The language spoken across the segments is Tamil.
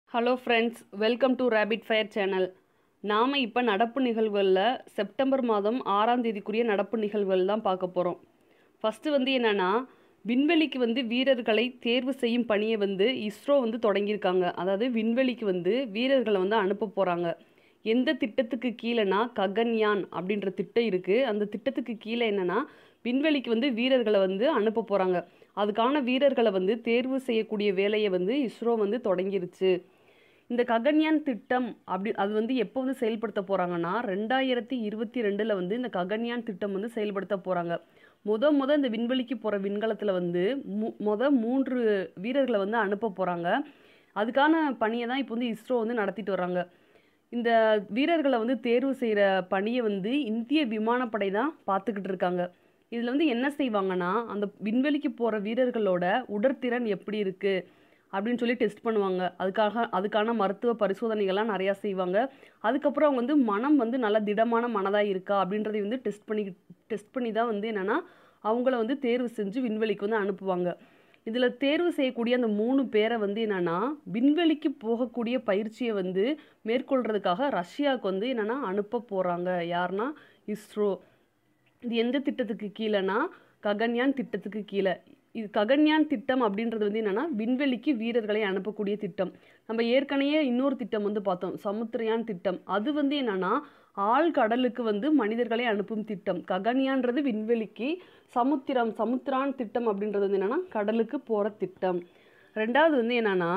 hello friends welcome to rapid fire channel நாம் இப்போ நடப்பு நிகழ்வுகளில் செப்டம்பர் மாதம் ஆறாம் தேதிக்குரிய நடப்பு நிகழ்வுகள் தான் பார்க்க போகிறோம் ஃபஸ்ட்டு வந்து என்னென்னா விண்வெளிக்கு வந்து வீரர்களை தேர்வு செய்யும் பணியை வந்து இஸ்ரோ வந்து தொடங்கியிருக்காங்க அதாவது விண்வெளிக்கு வந்து வீரர்களை வந்து அனுப்ப போகிறாங்க எந்த திட்டத்துக்கு கீழேனா ககன்யான் அப்படின்ற திட்டம் இருக்குது அந்த திட்டத்துக்கு கீழே என்னென்னா விண்வெளிக்கு வந்து வீரர்களை வந்து அனுப்ப போகிறாங்க அதுக்கான வீரர்களை வந்து தேர்வு செய்யக்கூடிய வேலையை வந்து இஸ்ரோ வந்து தொடங்கிருச்சு இந்த ககன்யான் திட்டம் அப்படி அது வந்து எப்போ வந்து செயல்படுத்த போகிறாங்கன்னா ரெண்டாயிரத்தி இருபத்தி ரெண்டில் வந்து இந்த ககன்யான் திட்டம் வந்து செயல்படுத்த போகிறாங்க முத முத இந்த விண்வெளிக்கு போகிற விண்கலத்தில் வந்து மு முத மூன்று வீரர்களை வந்து அனுப்ப போகிறாங்க அதுக்கான பணியை தான் இப்போ வந்து இஸ்ரோ வந்து நடத்திட்டு வர்றாங்க இந்த வீரர்களை வந்து தேர்வு செய்கிற பணியை வந்து இந்திய விமானப்படை தான் பார்த்துக்கிட்டு இருக்காங்க இதில் வந்து என்ன செய்வாங்கன்னா அந்த விண்வெளிக்கு போகிற வீரர்களோட உடற்திறன் எப்படி இருக்குது அப்படின்னு சொல்லி டெஸ்ட் பண்ணுவாங்க அதுக்காக அதுக்கான மருத்துவ பரிசோதனைகள்லாம் நிறையா செய்வாங்க அதுக்கப்புறம் அவங்க வந்து மனம் வந்து நல்லா திடமான மனதாக இருக்கா அப்படின்றதை வந்து டெஸ்ட் பண்ணி டெஸ்ட் பண்ணி தான் வந்து என்னென்னா அவங்கள வந்து தேர்வு செஞ்சு விண்வெளிக்கு வந்து அனுப்புவாங்க இதில் தேர்வு செய்யக்கூடிய அந்த மூணு பேரை வந்து என்னென்னா விண்வெளிக்கு போகக்கூடிய பயிற்சியை வந்து மேற்கொள்கிறதுக்காக ரஷ்யாவுக்கு வந்து என்னென்னா அனுப்ப போகிறாங்க யாருன்னா இஸ்ரோ இது எந்த திட்டத்துக்கு கீழேனா ககன்யான் திட்டத்துக்கு கீழே இது ககன்யான் திட்டம் அப்படின்றது வந்து என்னென்னா விண்வெளிக்கு வீரர்களை அனுப்பக்கூடிய திட்டம் நம்ம ஏற்கனவே இன்னொரு திட்டம் வந்து பார்த்தோம் சமுத்திரயான் திட்டம் அது வந்து என்னென்னா ஆழ்கடலுக்கு வந்து மனிதர்களை அனுப்பும் திட்டம் ககன்யான்றது விண்வெளிக்கு சமுத்திரம் சமுத்திரான் திட்டம் அப்படின்றது வந்து என்னென்னா கடலுக்கு போகிற திட்டம் ரெண்டாவது வந்து என்னென்னா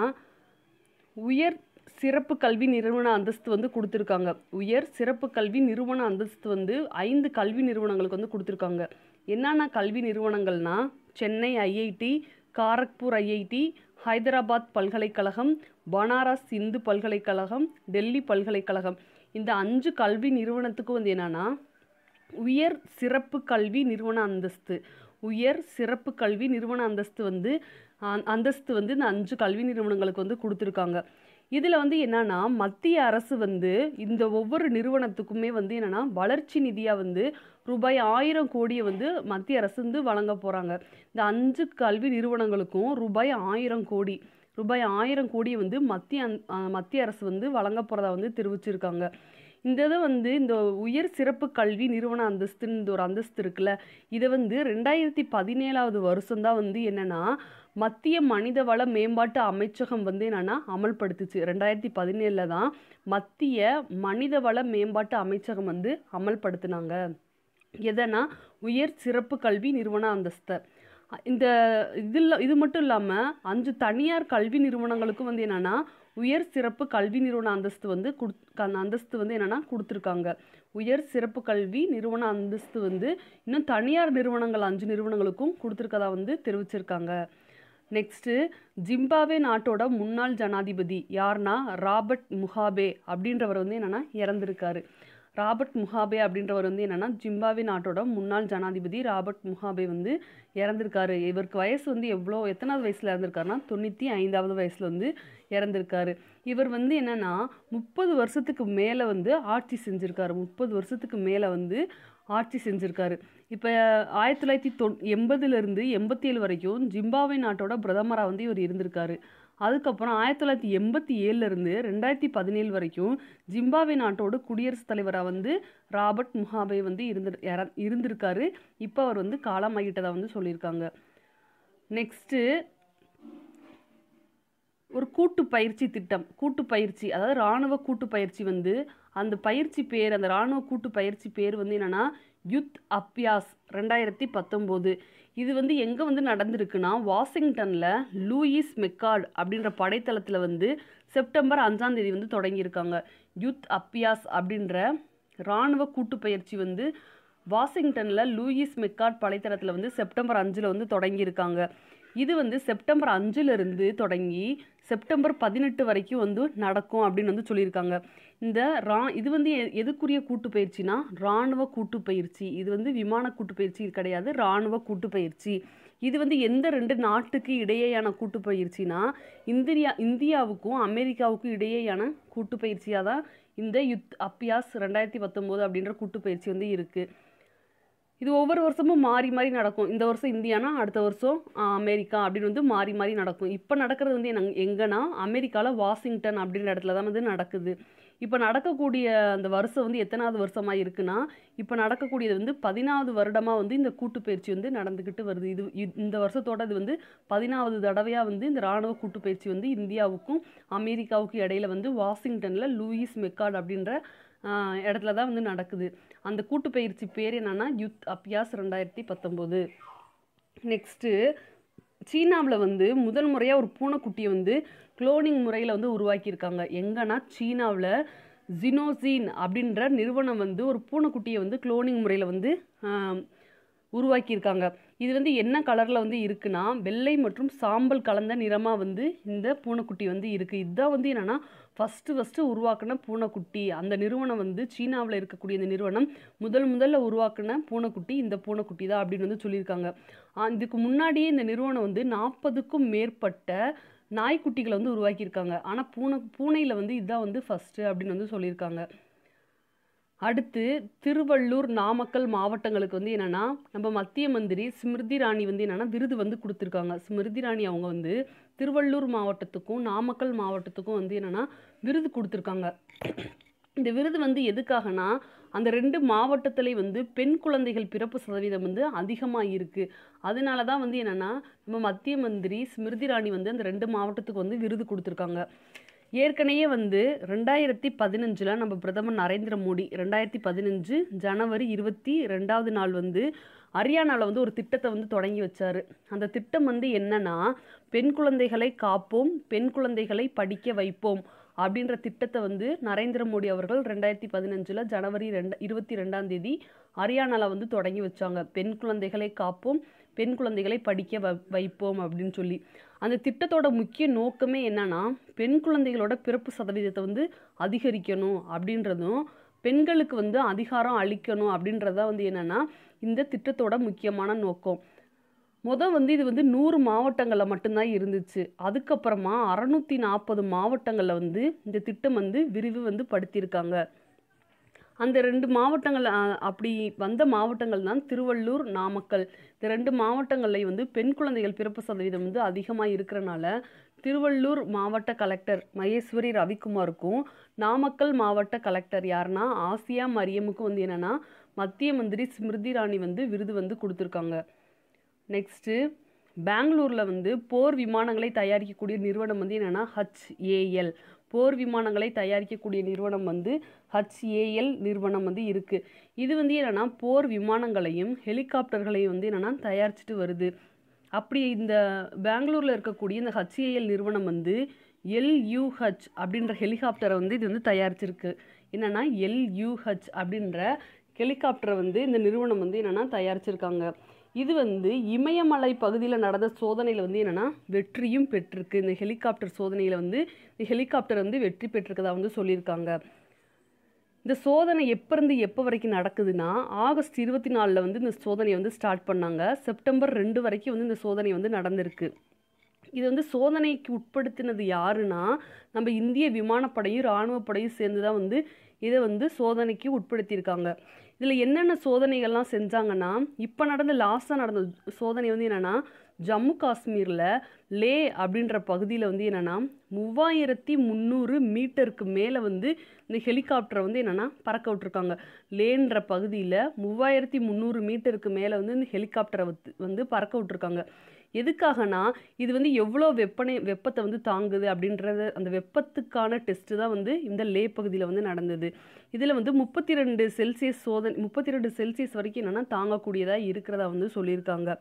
உயர் சிறப்பு கல்வி நிறுவன அந்தஸ்து வந்து கொடுத்துருக்காங்க உயர் சிறப்பு கல்வி நிறுவன அந்தஸ்து வந்து ஐந்து கல்வி நிறுவனங்களுக்கு வந்து கொடுத்துருக்காங்க என்னென்ன கல்வி நிறுவனங்கள்னா சென்னை ஐஐடி காரக்பூர் ஐஐடி ஹைதராபாத் பல்கலைக்கழகம் பனாரஸ் இந்து பல்கலைக்கழகம் டெல்லி பல்கலைக்கழகம் இந்த அஞ்சு கல்வி நிறுவனத்துக்கும் வந்து என்னென்னா உயர் சிறப்பு கல்வி நிறுவன அந்தஸ்து உயர் சிறப்பு கல்வி நிறுவன அந்தஸ்து வந்து அந்தஸ்து வந்து இந்த அஞ்சு கல்வி நிறுவனங்களுக்கு வந்து கொடுத்துருக்காங்க இதில் வந்து என்னென்னா மத்திய அரசு வந்து இந்த ஒவ்வொரு நிறுவனத்துக்குமே வந்து என்னென்னா வளர்ச்சி நிதியாக வந்து ரூபாய் ஆயிரம் கோடியை வந்து மத்திய அரசு வந்து வழங்க போகிறாங்க இந்த அஞ்சு கல்வி நிறுவனங்களுக்கும் ரூபாய் ஆயிரம் கோடி ரூபாய் ஆயிரம் கோடியை வந்து மத்திய மத்திய அரசு வந்து வழங்க போகிறதா வந்து தெரிவிச்சிருக்காங்க இந்த இதை வந்து இந்த உயர் சிறப்பு கல்வி நிறுவன அந்தஸ்துன்னு இந்த ஒரு அந்தஸ்து இருக்குல்ல இதை வந்து ரெண்டாயிரத்தி பதினேழாவது வருஷம்தான் வந்து என்னென்னா மத்திய மனிதவள மேம்பாட்டு அமைச்சகம் வந்து என்னென்னா அமல்படுத்துச்சு ரெண்டாயிரத்தி பதினேழில் தான் மத்திய மனிதவள மேம்பாட்டு அமைச்சகம் வந்து அமல்படுத்தினாங்க எதனா உயர் சிறப்பு கல்வி நிறுவன அந்தஸ்தை இந்த இதில் இது மட்டும் இல்லாமல் அஞ்சு தனியார் கல்வி நிறுவனங்களுக்கும் வந்து என்னென்னா உயர் சிறப்பு கல்வி நிறுவன அந்தஸ்து வந்து குடுத் அந்த அந்தஸ்து வந்து என்னென்னா கொடுத்துருக்காங்க உயர் சிறப்பு கல்வி நிறுவன அந்தஸ்து வந்து இன்னும் தனியார் நிறுவனங்கள் அஞ்சு நிறுவனங்களுக்கும் கொடுத்துருக்கதா வந்து தெரிவிச்சிருக்காங்க நெக்ஸ்ட்டு ஜிம்பாவே நாட்டோட முன்னாள் ஜனாதிபதி யார்னா ராபர்ட் முகாபே அப்படின்றவர் வந்து என்னென்னா இறந்துருக்காரு ராபர்ட் முகாபே அப்படின்றவர் வந்து என்னென்னா ஜிம்பாவே நாட்டோட முன்னாள் ஜனாதிபதி ராபர்ட் முகாபே வந்து இறந்துருக்காரு இவருக்கு வயசு வந்து எவ்வளோ எத்தனாவது வயசில் இறந்துருக்காருனா தொண்ணூற்றி ஐந்தாவது வயசில் வந்து இறந்துருக்காரு இவர் வந்து என்னென்னா முப்பது வருஷத்துக்கு மேலே வந்து ஆட்சி செஞ்சுருக்காரு முப்பது வருஷத்துக்கு மேலே வந்து ஆட்சி செஞ்சுருக்காரு இப்போ ஆயிரத்தி தொள்ளாயிரத்தி தொ எண்பதுலேருந்து எண்பத்தி ஏழு வரைக்கும் ஜிம்பாவே நாட்டோட பிரதமராக வந்து இவர் இருந்திருக்காரு அதுக்கப்புறம் ஆயிரத்தி தொள்ளாயிரத்தி எண்பத்தி ஏழுலேருந்து ரெண்டாயிரத்தி பதினேழு வரைக்கும் ஜிம்பாவே நாட்டோட குடியரசுத் தலைவராக வந்து ராபர்ட் முகாபே வந்து இருந்து இருந்திருக்காரு இப்போ அவர் வந்து காலமாகிட்டதாக வந்து சொல்லியிருக்காங்க நெக்ஸ்ட்டு ஒரு கூட்டு பயிற்சி திட்டம் கூட்டு பயிற்சி அதாவது இராணுவ கூட்டு பயிற்சி வந்து அந்த பயிற்சி பேர் அந்த இராணுவ கூட்டு பயிற்சி பேர் வந்து என்னென்னா யுத் அப்யாஸ் ரெண்டாயிரத்தி பத்தொம்போது இது வந்து எங்கே வந்து நடந்திருக்குன்னா வாஷிங்டனில் லூயிஸ் மெக்கார்ட் அப்படின்ற படைத்தளத்தில் வந்து செப்டம்பர் அஞ்சாம் தேதி வந்து தொடங்கியிருக்காங்க யுத் அப்பியாஸ் அப்படின்ற இராணுவ கூட்டு பயிற்சி வந்து வாஷிங்டனில் லூயிஸ் மெக்கார்ட் படைத்தளத்தில் வந்து செப்டம்பர் அஞ்சில் வந்து தொடங்கியிருக்காங்க இது வந்து செப்டம்பர் அஞ்சுலேருந்து தொடங்கி செப்டம்பர் பதினெட்டு வரைக்கும் வந்து நடக்கும் அப்படின்னு வந்து சொல்லியிருக்காங்க இந்த ரா இது வந்து எதுக்குரிய கூட்டு பயிற்சினா இராணுவ கூட்டு பயிற்சி இது வந்து விமான கூட்டு பயிற்சி கிடையாது இராணுவ கூட்டு பயிற்சி இது வந்து எந்த ரெண்டு நாட்டுக்கு இடையேயான கூட்டு பயிற்சினா இந்தியா இந்தியாவுக்கும் அமெரிக்காவுக்கும் இடையேயான கூட்டு பயிற்சியாக தான் இந்த யுத் அப்பியாஸ் ரெண்டாயிரத்தி பத்தொம்போது அப்படின்ற கூட்டு பயிற்சி வந்து இருக்குது இது ஒவ்வொரு வருஷமும் மாறி மாறி நடக்கும் இந்த வருஷம் இந்தியானா அடுத்த வருஷம் ஆஹ், அமெரிக்கா அப்படின்னு வந்து மாறி மாறி நடக்கும் இப்போ நடக்கிறது வந்து என்ன எங்கன்னா அமெரிக்காவில் வாஷிங்டன் அப்படின்ற இடத்துல தான் வந்து நடக்குது இப்போ நடக்கக்கூடிய அந்த வருஷம் வந்து எத்தனாவது வருஷமாக இருக்குன்னா இப்போ நடக்கக்கூடியது வந்து பதினாவது வருடமாக வந்து இந்த கூட்டுப்பயிற்சி வந்து நடந்துக்கிட்டு வருது இது இ- இந்த வருஷத்தோட இது வந்து பதினாவது தடவையாக வந்து இந்த ராணுவ கூட்டுப்பயிற்சி வந்து இந்தியாவுக்கும் அமெரிக்காவுக்கும் இடையில வந்து வாஷிங்டனில் லூயிஸ் மெக்கார்ட் அப்படின்ற ஆஹ், இடத்துல தான் வந்து நடக்குது அந்த கூட்டுப்பயிற்சி பேர் என்னன்னா யுத் அபியாஸ் ரெண்டாயிரத்தி பத்தொம்போது நெக்ஸ்ட்டு சீனாவில் வந்து முதல் முறையாக ஒரு பூனைக்குட்டியை வந்து குளோனிங் முறையில் வந்து உருவாக்கியிருக்காங்க எங்கன்னா சீனாவில் ஜினோசீன் அப்படின்ற நிறுவனம் வந்து ஒரு பூனைக்குட்டியை வந்து குளோனிங் முறையில் வந்து ஆம், உருவாக்கியிருக்காங்க இது வந்து என்ன கலரில் வந்து இருக்குன்னா வெள்ளை மற்றும் சாம்பல் கலந்த நிறமாக வந்து இந்த பூனைக்குட்டி வந்து இருக்குது இதுதான் வந்து என்னென்னா ஃபஸ்ட்டு ஃபஸ்ட்டு உருவாக்குன பூனைக்குட்டி அந்த நிறுவனம் வந்து சீனாவில் இருக்கக்கூடிய இந்த நிறுவனம் முதல் முதல்ல உருவாக்குன பூனைக்குட்டி இந்த பூனைக்குட்டி தான் அப்படின்னு வந்து சொல்லியிருக்காங்க ஆ, இதுக்கு முன்னாடியே இந்த நிறுவனம் வந்து நாற்பதுக்கும் மேற்பட்ட நாய்க்குட்டிகளை வந்து உருவாக்கியிருக்காங்க ஆனால் பூனை பூனையில் வந்து இதுதான் வந்து ஃபஸ்ட்டு அப்படின்னு வந்து சொல்லியிருக்காங்க அடுத்து திருவள்ளூர் நாமக்கல் மாவட்டங்களுக்கு வந்து என்னன்னா நம்ம மத்திய மந்திரி ஸ்மிருதி இராணி வந்து என்னன்னா விருது வந்து கொடுத்துருக்காங்க ஸ்மிருதி இராணி அவங்க வந்து திருவள்ளூர் மாவட்டத்துக்கும் நாமக்கல் மாவட்டத்துக்கும் வந்து என்னன்னா விருது கொடுத்துருக்காங்க இந்த விருது வந்து எதுக்காகனா அந்த ரெண்டு மாவட்டத்திலே வந்து பெண் குழந்தைகள் பிறப்பு சதவீதம் வந்து அதிகமாக இருக்குது அதனால தான் வந்து என்னன்னா நம்ம மத்திய மந்திரி ஸ்மிருதி இராணி வந்து அந்த ரெண்டு மாவட்டத்துக்கு வந்து விருது கொடுத்துருக்காங்க ஏற்கனவே வந்து ரெண்டாயிரத்தி பதினஞ்சில் நம்ம பிரதமர் நரேந்திர மோடி ரெண்டாயிரத்தி பதினஞ்சு ஜனவரி இருபத்தி ரெண்டாவது நாள் வந்து ஹரியானாவில் வந்து ஒரு திட்டத்தை வந்து தொடங்கி வச்சார் அந்த திட்டம் வந்து என்னன்னா பெண் குழந்தைகளை காப்போம் பெண் குழந்தைகளை படிக்க வைப்போம் அப்படின்ற திட்டத்தை வந்து நரேந்திர மோடி அவர்கள் ரெண்டாயிரத்தி பதினஞ்சில் ஜனவரி ரெண்டு இருபத்தி ரெண்டாம் தேதி ஹரியானாவில் வந்து தொடங்கி வச்சாங்க பெண் குழந்தைகளை காப்போம் பெண் குழந்தைகளை படிக்க வ வைப்போம் அப்படின்னு சொல்லி அந்த திட்டத்தோட முக்கிய நோக்கமே என்னன்னா பெண் குழந்தைகளோட பிறப்பு சதவீதத்தை வந்து அதிகரிக்கணும் அப்படின்றதும் பெண்களுக்கு வந்து அதிகாரம் அளிக்கணும் அப்படின்றதா வந்து என்னன்னா இந்த திட்டத்தோட முக்கியமான நோக்கம் மொதல் வந்து இது வந்து நூறு மாவட்டங்களில் மட்டும்தான் இருந்துச்சு அதுக்கப்புறமா அறநூற்றி நாற்பது மாவட்டங்களில் வந்து இந்த திட்டம் வந்து விரிவு வந்து படுத்தியிருக்காங்க அந்த ரெண்டு மாவட்டங்கள் அ, அப்படி வந்த மாவட்டங்கள் தான் திருவள்ளூர் நாமக்கல் இந்த ரெண்டு மாவட்டங்கள்லையும் வந்து பெண் குழந்தைகள் பிறப்பு சதவீதம் வந்து அதிகமாக இருக்கிறனால திருவள்ளூர் மாவட்ட கலெக்டர் மகேஸ்வரி ரவிக்குமாருக்கும் நாமக்கல் மாவட்ட கலெக்டர் யாருன்னா ஆசியா மரியமுக்கும் வந்து என்னன்னா மத்திய மந்திரி ஸ்மிருதி இராணி வந்து விருது வந்து கொடுத்துருக்காங்க நெக்ஸ்ட்டு பெங்களூரில் வந்து போர் விமானங்களை தயாரிக்கக்கூடிய நிறுவனம் வந்து என்னென்னா ஹச்ஏஎல் போர் விமானங்களை தயாரிக்கக்கூடிய நிறுவனம் வந்து ஹச்ஏஎல் நிறுவனம் வந்து இருக்குது இது வந்து என்னென்னா போர் விமானங்களையும் ஹெலிகாப்டர்களையும் வந்து என்னென்னா தயாரிச்சிட்டு வருது அப்படி இந்த பெங்களூரில் இருக்கக்கூடிய இந்த ஹச்ஏஎல் நிறுவனம் வந்து எல்யூஹெச் அப்படின்ற ஹெலிகாப்டரை வந்து இது வந்து தயாரிச்சிருக்கு என்னென்னா எல்யூஹெச் அப்படின்ற ஹெலிகாப்டரை வந்து இந்த நிறுவனம் வந்து என்னென்னா தயாரிச்சிருக்காங்க இது வந்து இமயமலை பகுதியில் நடந்த சோதனையில் வந்து என்னென்னா வெற்றியும் பெற்றிருக்கு இந்த ஹெலிகாப்டர் சோதனையில் வந்து இந்த ஹெலிகாப்டர் வந்து வெற்றி பெற்றிருக்கதா வந்து சொல்லியிருக்காங்க இந்த சோதனை எப்போ இருந்து எப்போ வரைக்கும் நடக்குதுன்னா ஆகஸ்ட் இருபத்தி நாலில் வந்து இந்த சோதனையை வந்து ஸ்டார்ட் பண்ணாங்க செப்டம்பர் ரெண்டு வரைக்கும் வந்து இந்த சோதனை வந்து நடந்திருக்கு இது வந்து சோதனைக்கு உட்படுத்தினது யாருன்னா நம்ம இந்திய விமானப்படையும் இராணுவப்படையும் சேர்ந்து தான் வந்து இதை வந்து சோதனைக்கு உட்படுத்தியிருக்காங்க இதில் என்னென்ன சோதனைகள்லாம் செஞ்சாங்கன்னா இப்போ நடந்த லாஸ்ட்டாக நடந்த சோதனை வந்து என்னென்னா ஜம்மு காஷ்மீரில் லே அப்படின்ற பகுதியில் வந்து என்னென்னா மூவாயிரத்தி முந்நூறு மீட்டருக்கு மேலே வந்து இந்த ஹெலிகாப்டரை வந்து என்னென்னா பறக்க விட்ருக்காங்க லேன்ற பகுதியில் மூவாயிரத்தி முந்நூறு மீட்டருக்கு மேலே வந்து இந்த ஹெலிகாப்டரை வந்து வந்து பறக்க விட்ருக்காங்க எதுக்காகனா இது வந்து எவ்வளோ வெப்பனை வெப்பத்தை வந்து தாங்குது அப்படின்றது அந்த வெப்பத்துக்கான டெஸ்ட்டு தான் வந்து இந்த லே பகுதியில் வந்து நடந்தது இதில் வந்து முப்பத்தி ரெண்டு செல்சியஸ் சோதனை முப்பத்தி ரெண்டு செல்சியஸ் வரைக்கும் என்னென்னா தாங்கக்கூடியதாக இருக்கிறதா வந்து சொல்லியிருக்காங்க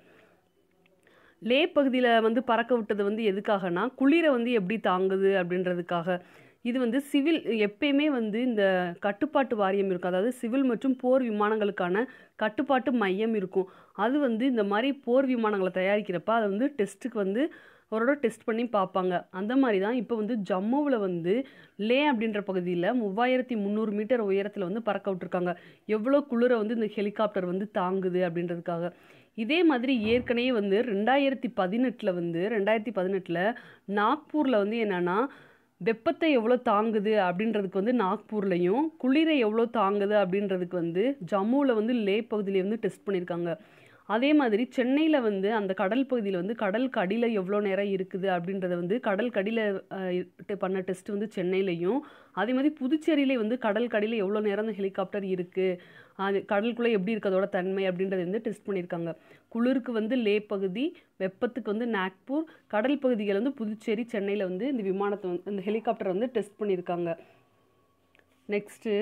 லே பகுதியில் வந்து பறக்க விட்டது வந்து எதுக்காகனா குளிரை வந்து எப்படி தாங்குது அப்படின்றதுக்காக இது வந்து சிவில் எப்பயுமே வந்து இந்த கட்டுப்பாட்டு வாரியம் இருக்கும் அதாவது சிவில் மற்றும் போர் விமானங்களுக்கான கட்டுப்பாட்டு மையம் இருக்கும் அது வந்து இந்த மாதிரி போர் விமானங்களை தயாரிக்கிறப்ப அதை வந்து டெஸ்ட்டுக்கு வந்து அவரோட டெஸ்ட் பண்ணி பார்ப்பாங்க அந்த மாதிரி தான் இப்போ வந்து ஜம்முவில் வந்து லே அப்படின்ற பகுதியில் மூவாயிரத்தி முந்நூறு மீட்டர் உயரத்தில் வந்து பறக்க விட்ருக்காங்க எவ்வளோ குளிரை வந்து இந்த ஹெலிகாப்டர் வந்து தாங்குது அப்படின்றதுக்காக இதே மாதிரி ஏற்கனவே வந்து ரெண்டாயிரத்தி பதினெட்டில் வந்து ரெண்டாயிரத்தி பதினெட்டில் நாக்பூரில் வந்து என்னென்னா வெப்பத்தை எவ்வளோ தாங்குது அப்படின்றதுக்கு வந்து நாக்பூர்லையும் குளிரை எவ்வளோ தாங்குது அப்படின்றதுக்கு வந்து ஜம்முவில் வந்து லே பகுதியில வந்து டெஸ்ட் பண்ணியிருக்காங்க அதே மாதிரி சென்னையில் வந்து அந்த கடல் பகுதியில் வந்து கடலுக்கு அடியில் எவ்வளோ நேரம் இருக்குது அப்படின்றத வந்து கடல் கடியில் பண்ண டெஸ்ட் வந்து சென்னையிலையும் அதே மாதிரி புதுச்சேரியிலே வந்து கடல் கடியில் எவ்வளோ நேரம் அந்த ஹெலிகாப்டர் இருக்குது அது கடலுக்குள்ளே எப்படி இருக்குது அதோட தன்மை அப்படின்றத வந்து டெஸ்ட் பண்ணியிருக்காங்க குளிருக்கு வந்து லே பகுதி வெப்பத்துக்கு வந்து நாக்பூர் கடல் பகுதிகள் வந்து புதுச்சேரி சென்னையில் வந்து இந்த விமானத்தை வந்து இந்த ஹெலிகாப்டரை வந்து டெஸ்ட் பண்ணியிருக்காங்க நெக்ஸ்ட்டு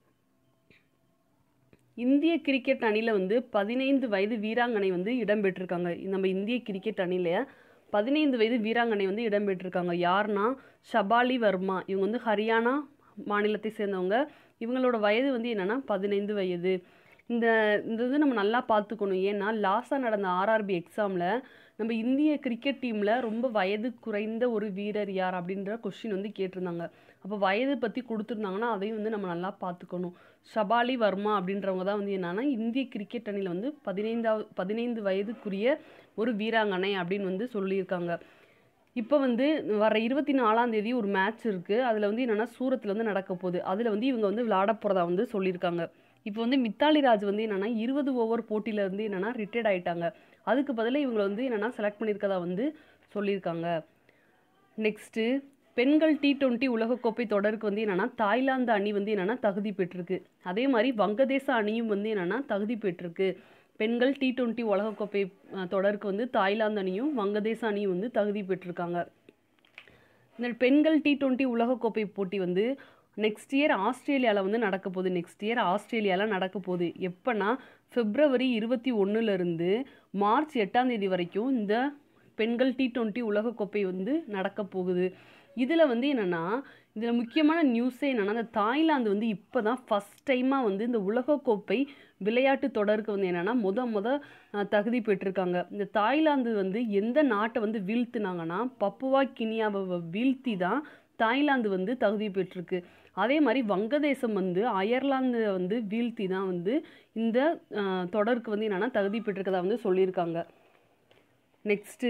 இந்திய கிரிக்கெட் அணியில் வந்து பதினைந்து வயது வீராங்கனை வந்து இடம்பெற்றிருக்காங்க நம்ம இந்திய கிரிக்கெட் அணியில் பதினைந்து வயது வீராங்கனை வந்து இடம்பெற்றிருக்காங்க யாருன்னா ஷபாலி வர்மா இவங்க வந்து ஹரியானா மாநிலத்தை சேர்ந்தவங்க இவங்களோட வயது வந்து என்னென்னா பதினைந்து வயது இந்த இந்த இது நம்ம நல்லா பார்த்துக்கணும் ஏன்னா லாஸ்ட்டாக நடந்த ஆர்ஆர்பி எக்ஸாமில் நம்ம இந்திய கிரிக்கெட் டீமில் ரொம்ப வயது குறைந்த ஒரு வீரர் யார் அப்படின்ற கொஷின் வந்து கேட்டிருந்தாங்க அப்போ வயது பற்றி கொடுத்துருந்தாங்கன்னா அதையும் வந்து நம்ம நல்லா பார்த்துக்கணும் ஷபாலி வர்மா அப்படின்றவங்க தான் வந்து என்னன்னா இந்திய கிரிக்கெட் அணியில் வந்து பதினைந்தாவது பதினைந்து வயதுக்குரிய ஒரு வீராங்கனை அப்படின்னு வந்து சொல்லியிருக்காங்க இப்போ வந்து வர இருபத்தி நாலாம் தேதி ஒரு மேட்ச் இருக்குது அதில் வந்து என்னென்னா சூரத்தில் வந்து நடக்க போகுது அதில் வந்து இவங்க வந்து விளையாட போகிறதா வந்து சொல்லியிருக்காங்க இப்போ வந்து மித்தாலி ராஜ் வந்து என்னென்னா இருபது ஓவர் போட்டியில் இருந்து என்னென்னா ரிட்டையர்ட் ஆயிட்டாங்க அதுக்கு பதிலாக இவங்களை வந்து என்னென்னா செலக்ட் பண்ணியிருக்கதா வந்து சொல்லியிருக்காங்க நெக்ஸ்ட்டு பெண்கள் டி டுவெண்ட்டி உலகக்கோப்பை தொடருக்கு வந்து என்னென்னா தாய்லாந்து அணி வந்து என்னென்னா தகுதி பெற்றிருக்கு அதே மாதிரி வங்கதேச அணியும் வந்து என்னென்னா தகுதி பெற்றிருக்கு பெண்கள் டி டுவெண்ட்டி உலகக்கோப்பை அஹ், தொடருக்கு வந்து தாய்லாந்து அணியும் வங்கதேச அணியும் வந்து தகுதி பெற்றிருக்காங்க இந்த பெண்கள் டி டுவெண்ட்டி உலகக்கோப்பை போட்டி வந்து நெக்ஸ்ட் இயர் ஆஸ்திரேலியாவில் வந்து நடக்க போகுது நெக்ஸ்ட் இயர் ஆஸ்திரேலியாவில் நடக்க போகுது எப்போனா பிப்ரவரி இருபத்தி ஒன்றுலேருந்து மார்ச் எட்டாம் தேதி வரைக்கும் இந்த பெண்கள் டி டுவெண்ட்டி உலகக்கோப்பை வந்து நடக்க போகுது இதில் வந்து என்னென்னா இதில் முக்கியமான நியூஸே என்னென்னா இந்த தாய்லாந்து வந்து இப்போ தான் ஃபஸ்ட் டைமாக வந்து இந்த உலகக்கோப்பை விளையாட்டு தொடருக்கு வந்து என்னென்னா முத முத அஹ், தகுதி பெற்றிருக்காங்க இந்த தாய்லாந்து வந்து எந்த நாட்டை வந்து வீழ்த்துனாங்கன்னா பப்புவா கினியாவை வ- வீழ்த்தி தான் தாய்லாந்து வந்து தகுதி பெற்றிருக்கு அதே மாதிரி வங்கதேசம் வந்து அயர்லாந்து வந்து வீழ்த்தி தான் வந்து இந்த அஹ், தொடருக்கு வந்து என்னென்னா தகுதி பெற்றிருக்கதா வந்து சொல்லியிருக்காங்க நெக்ஸ்ட்டு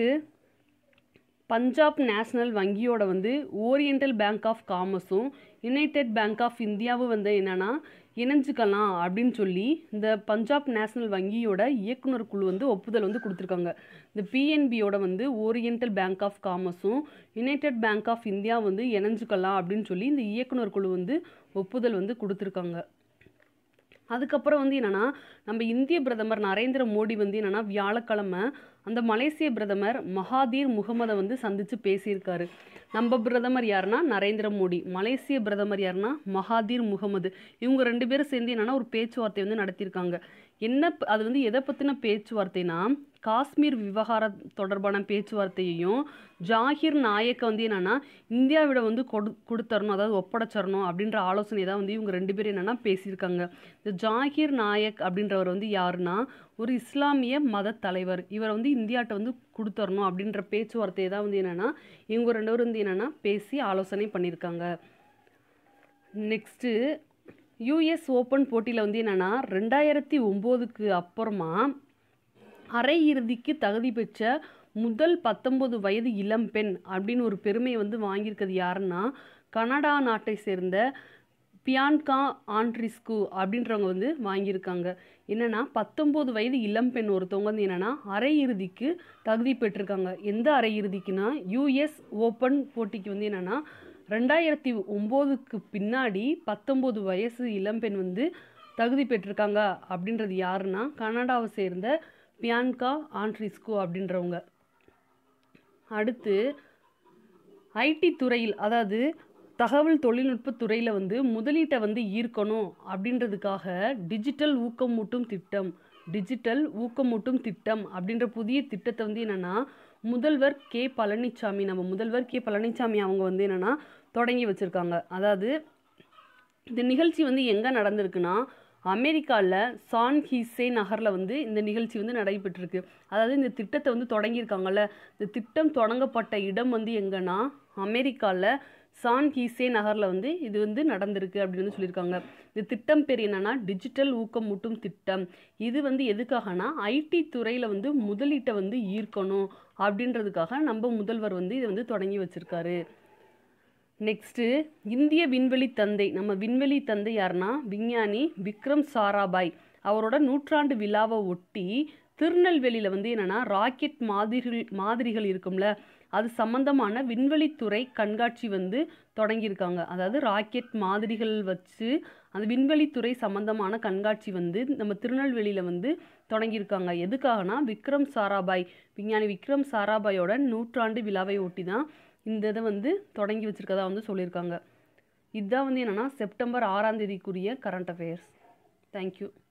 பஞ்சாப் நேஷனல் வங்கியோட வந்து ஓரியண்டல் பேங்க் ஆஃப் காமர்ஸும் யுனைடெட் பேங்க் ஆஃப் இந்தியாவும் வந்து என்னென்னா இணைஞ்சுக்கலாம் அப்படின்னு சொல்லி இந்த பஞ்சாப் நேஷனல் வங்கியோட இயக்குனர் குழு வந்து ஒப்புதல் வந்து கொடுத்துருக்காங்க இந்த பிஎன்பியோட வந்து ஓரியண்டல் பேங்க் ஆஃப் காமர்ஸும் யுனைடெட் பேங்க் ஆஃப் இந்தியா வந்து இணைஞ்சுக்கலாம் அப்படின்னு சொல்லி இந்த இயக்குனர் குழு வந்து ஒப்புதல் வந்து கொடுத்துருக்காங்க அதுக்கப்புறம் வந்து என்னன்னா நம்ம இந்திய பிரதமர் நரேந்திர மோடி வந்து என்னன்னா வியாழக்கிழமை அந்த மலேசிய பிரதமர் மகாதீர் முகமதை வந்து சந்திச்சு பேசியிருக்காரு நம்ம பிரதமர் யாருன்னா நரேந்திர மோடி மலேசிய பிரதமர் யாருன்னா மகாதீர் முகமது இவங்க ரெண்டு பேரும் சேர்ந்து என்னன்னா ஒரு பேச்சுவார்த்தை வந்து நடத்தியிருக்காங்க என்ன ப- அது வந்து எதை பற்றின பேச்சுவார்த்தைனா காஷ்மீர் விவகாரம் தொடர்பான பேச்சுவார்த்தையையும் ஜாகிர் நாயக்க வந்து என்னன்னா இந்தியாவிட வந்து கொடு கொடுத்தரணும் அதாவது ஒப்படைச்சிடணும் அப்படின்ற ஆலோசனை தான் வந்து இவங்க ரெண்டு பேரும் என்னன்னா பேசியிருக்காங்க இந்த ஜாகிர் நாயக் அப்படின்றவர் வந்து யாருன்னா ஒரு இஸ்லாமிய மத தலைவர் இவரை வந்து இந்தியாட்ட வந்து கொடுத்தரணும் அப்படின்ற பேச்சுவார்த்தையை தான் வந்து என்னன்னா இவங்க ரெண்டு பேரும் வந்து என்னன்னா பேசி ஆலோசனை பண்ணியிருக்காங்க நெக்ஸ்ட்டு யூஎஸ் ஓப்பன் போட்டியில் வந்து என்னன்னா ரெண்டாயிரத்தி ஒம்போதுக்கு அப்புறமா அரையிறுதிக்கு தகுதி பெற்ற முதல் பத்தொன்பது வயது இளம்பெண் அப்படின்னு ஒரு பெருமையை வந்து வாங்கியிருக்கிறது யாருன்னா கனடா நாட்டை சேர்ந்த பியான்கா ஆண்ட்ரிஸ்கு அப்படின்றவங்க வந்து வாங்கியிருக்காங்க என்னன்னா பத்தொம்போது வயது இளம்பெண் ஒருத்தவங்க வந்து என்னன்னா அரையிறுதிக்கு தகுதி பெற்றிருக்காங்க எந்த அரையிறுதிக்குன்னா யூஎஸ் ஓப்பன் போட்டிக்கு வந்து என்னன்னா ரெண்டாயிரத்தி ஒம்போதுக்கு பின்னாடி பத்தொம்போது வயசு இளம்பெண் வந்து தகுதி பெற்றிருக்காங்க அப்படின்றது யாருன்னா கனடாவை சேர்ந்த பியான்கா ஆண்ட்ரிஸ்கோ அப்படின்றவங்க அடுத்து ஐடி துறையில் அதாவது தகவல் தொழில்நுட்ப துறையில் வந்து முதலீட்டை வந்து ஈர்க்கணும் அப்படின்றதுக்காக டிஜிட்டல் ஊக்கமூட்டும் திட்டம் டிஜிட்டல் ஊக்கமூட்டும் திட்டம் அப்படின்ற புதிய திட்டத்தை வந்து என்னென்னா முதல்வர் கே பழனிசாமி நம்ம முதல்வர் கே பழனிசாமி அவங்க வந்து என்னென்னா தொடங்கி வச்சுருக்காங்க அதாவது இந்த நிகழ்ச்சி வந்து எங்கே நடந்திருக்குன்னா அமெரிக்காவில் சான் ஹீசே நகரில் வந்து இந்த நிகழ்ச்சி வந்து நடைபெற்றிருக்கு அதாவது இந்த திட்டத்தை வந்து தொடங்கியிருக்காங்கல்ல இந்த திட்டம் தொடங்கப்பட்ட இடம் வந்து எங்கன்னா அமெரிக்காவில் சான் ஹீசே நகரில் வந்து இது வந்து நடந்திருக்கு அப்படின்னு வந்து சொல்லியிருக்காங்க இந்த திட்டம் பேர் என்னன்னா டிஜிட்டல் ஊக்கமூட்டும் திட்டம் இது வந்து எதுக்காகனா ஐடி துறையில் வந்து முதலீட்டை வந்து ஈர்க்கணும் அப்படின்றதுக்காக நம்ம முதல்வர் வந்து இதை வந்து தொடங்கி வச்சிருக்காரு நெக்ஸ்ட்டு இந்திய விண்வெளி தந்தை நம்ம விண்வெளி தந்தை யாருன்னா விஞ்ஞானி விக்ரம் சாராபாய் அவரோட நூற்றாண்டு விழாவை ஒட்டி திருநெல்வேலியில் வந்து என்னென்னா ராக்கெட் மாதிரிகள் மாதிரிகள் இருக்கும்ல அது சம்மந்தமான விண்வெளித்துறை கண்காட்சி வந்து தொடங்கியிருக்காங்க அதாவது ராக்கெட் மாதிரிகள் வச்சு அந்த விண்வெளித்துறை சம்மந்தமான கண்காட்சி வந்து நம்ம திருநெல்வேலியில் வந்து தொடங்கியிருக்காங்க எதுக்காகனா விக்ரம் சாராபாய் விஞ்ஞானி விக்ரம் சாராபாயோட நூற்றாண்டு விழாவை ஒட்டி தான் இந்த இதை வந்து தொடங்கி வச்சிருக்கதா வந்து சொல்லியிருக்காங்க இதுதான் வந்து என்னென்னா செப்டம்பர் ஆறாம் தேதிக்குரிய கரண்ட் அஃபேர்ஸ் தேங்க்யூ